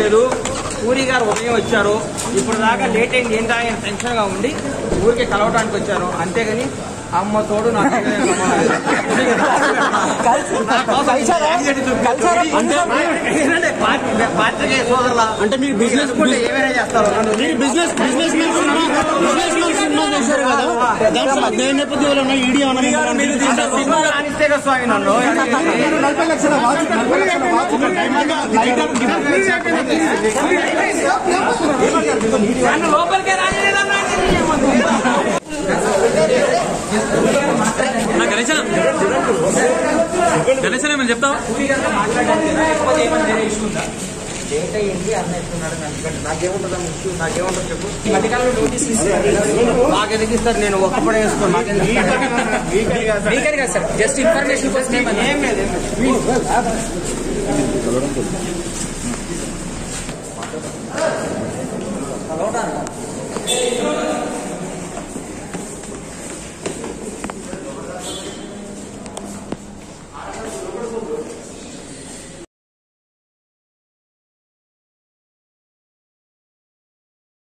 లేదు పూరి గారు ఉదయం వచ్చారు ఇప్పుడు దాకా లేట్ అయింది ఏంటా అని టెన్షన్ గా ఉండి ఊరికి కలవడానికి వచ్చాను అంతేగాని అమ్మ తోడు నాకు ఏమీ సంబంధం లేదు. నా కోసం అంటే ఏంటంటే పాత్రి- పాత్రికేయ సోదరులా అంటే మీరు బిజినెస్ అనుకుంటే ఏమైనా చేస్తారు నన్ను మీరు business businessman cinema businessman cinema చేశారు కదా దాంట్లో దేని నేపథ్యంలో ఉన్న ఈడీ అంటే సినిమా రాణిస్తే కదా స్వామి నన్ను నలభై లక్షల వాచ్ నలభై లక్షల వాచ్ నన్ను లోపలికే రానిలేదన్నా గణేశన గణేశన ఏమైనా చెప్తావా డేటా ఏంటి అన్న ఇస్తున్నాడు నాకేముంటుంది అన్న ఇష్యూ నాకేముంటుంది చెప్పు ఈ మధ్యకాలంలో నోటీస్ మాకు ఎందుకు ఇస్తారు నేను ఒక్కపడే వేసుకోను మాకెందుకు మీకని కాదు సార్ జస్ట్ ఇన్ఫర్మేషన్ కోసం ఏమన్నా ఏం లేదు ఏం లేదు కలవటానికి